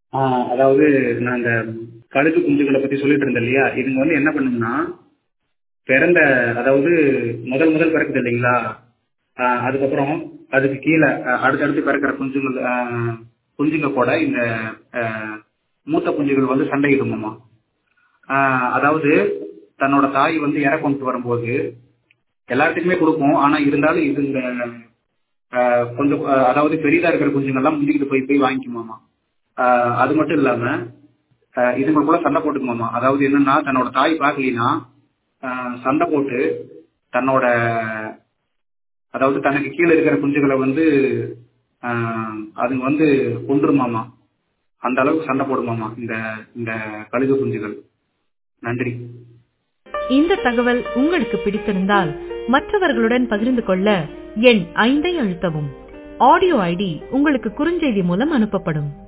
ஆஹ் அதாவது நான் இந்த கழுகு குஞ்சுகளை பத்தி சொல்லிட்டு இருந்தேன் இல்லையா இதுங்க வந்து என்ன பண்ணும்னா பிறந்த அதாவது முதல் முதல் பிறக்குது இல்லைங்களா ஆஹ் அதுக்கப்புறம் அதுக்கு கீழே அஹ் அடுத்தடுத்து பிறக்கிற குஞ்சுகள் ஆஹ் குஞ்சுங்க கூட இந்த ஆஹ் மூத்த குஞ்சுகள் வந்து சண்டையிடுமாமா ஆஹ் அதாவது தன்னோட தாய் வந்து இற கொண்டு வரும்போது எல்லாத்துக்குமே கொடுக்கும் ஆனா இருந்தாலும் இது இந்த ஆஹ் கொஞ்சம் ஆஹ் அதாவது பெரிதா இருக்கிற குஞ்சுங்கள்லாம் முந்திக்கிட்டு போய் போய் வாங்கிக்குமாமா ஆஹ் அது மட்டும் இல்லாம ஆஹ் இதுங்க கூட சண்டை போட்டுக்குமாமா அதாவது என்னன்னா தன்னோட தாய் பார்க்கலினா சண்டை போட்டு தன்னோட அதாவது தனக்கு கீழே இருக்கிற குஞ்சுகளை வந்து ஆஹ் அதுங்க வந்து கொன்றுமாமா அந்த அளவுக்கு சண்டை போடுமாமா இந்த இந்த கழுகு குஞ்சுகள் நன்றி இந்த தகவல் உங்களுக்கு பிடித்திருந்தால் மற்றவர்களுடன் பகிர்ந்து கொள்ள எண் ஐந்தை அழுத்தவும் ஆடியோ ஐடி உங்களுக்கு குறுஞ்செய்தி மூலம் அனுப்பப்படும்